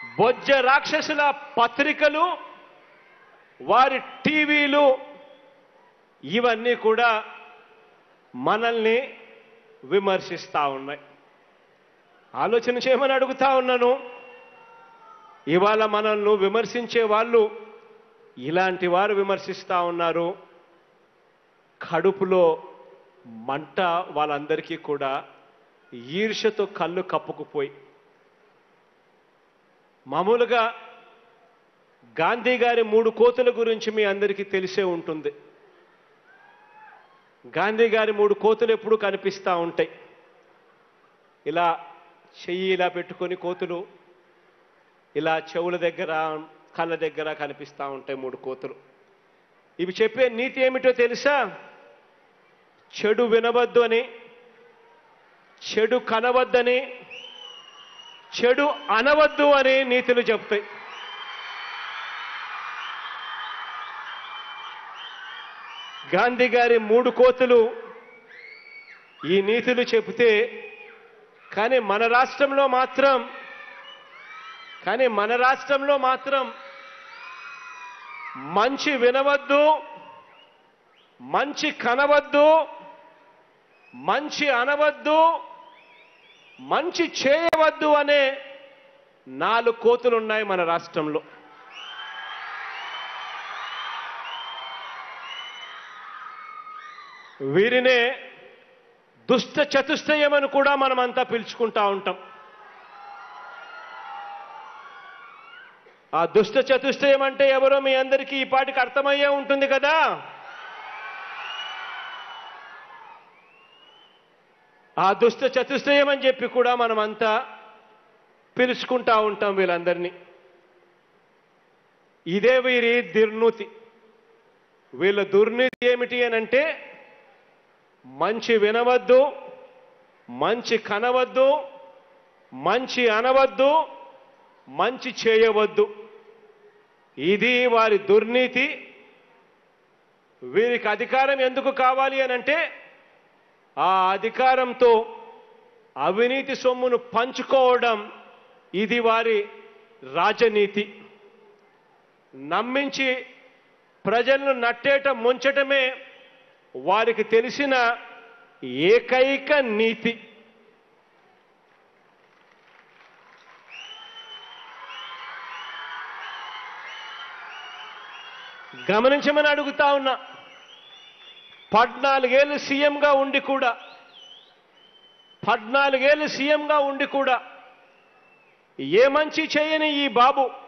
బొజ్జ రాక్షసుల పత్రికలు వారి టీవీలు ఇవన్నీ కూడా మనల్ని విమర్శిస్తూ ఉన్నాయి ఆలోచన చేయమని అడుగుతా ఉన్నాను ఇవాళ మనల్ని విమర్శించే వాళ్ళు ఇలాంటి వారు విమర్శిస్తూ ఉన్నారు కడుపులో మంట వాళ్ళందరికీ కూడా ఈర్ష్యతో కళ్ళు కప్పుకుపోయి మామూలుగా గాంధీ గారి మూడు కోతుల గురించి మీ అందరికీ తెలిసే ఉంటుంది గాంధీ గారి మూడు కోతులు ఎప్పుడూ కనిపిస్తూ ఉంటాయి ఇలా చెయ్యి ఇలా పెట్టుకొని కోతులు ఇలా చెవుల దగ్గర కళ్ళ దగ్గర కనిపిస్తూ ఉంటాయి మూడు కోతులు ఇవి చెప్పే నీతి ఏమిటో తెలుసా చెడు వినవద్దు అని చెడు కనవద్దని చెడు అనవద్దు అని నీతులు చెప్తాయి గాంధీ గారి మూడు కోతులు ఈ నీతులు చెబితే కానీ మన రాష్ట్రంలో మాత్రం కానీ మన రాష్ట్రంలో మాత్రం మంచి వినవద్దు మంచి కనవద్దు మంచి అనవద్దు మంచి చేయవద్దు అనే నాలుగు కోతులు ఉన్నాయి మన రాష్ట్రంలో వీరినే దుష్ట చతుష్టయం అని కూడా మనమంతా పిలుచుకుంటా ఉంటాం ఆ దుష్ట చతుష్టయం అంటే ఎవరో మీ అందరికీ ఈ పాటికి అర్థమయ్యే ఉంటుంది కదా ఆ దుష్ట చతుష్టయం అని చెప్పి కూడా మనమంతా పిలుచుకుంటా ఉంటాం వీళ్ళందరినీ ఇదే వీరి దుర్నీతి వీళ్ళ దుర్నీతి ఏమిటి అని అంటే మంచి వినవద్దు మంచి కనవద్దు మంచి అనవద్దు మంచి చేయవద్దు ఇది వారి దుర్నీతి వీరికి అధికారం ఎందుకు కావాలి అని అంటే ఆ అధికారంతో అవినీతి సొమ్మును పంచుకోవడం ఇది వారి రాజనీతి నమ్మించి ప్రజలను నట్టేట ముంచటమే వారికి తెలిసిన ఏకైక నీతి గమనించమని అడుగుతా ఉన్నా పద్నాలుగేళ్ళు సీఎంగా ఉండి కూడా పద్నాలుగేళ్ళు సీఎంగా ఉండి కూడా ఏ మంచి చేయని ఈ బాబు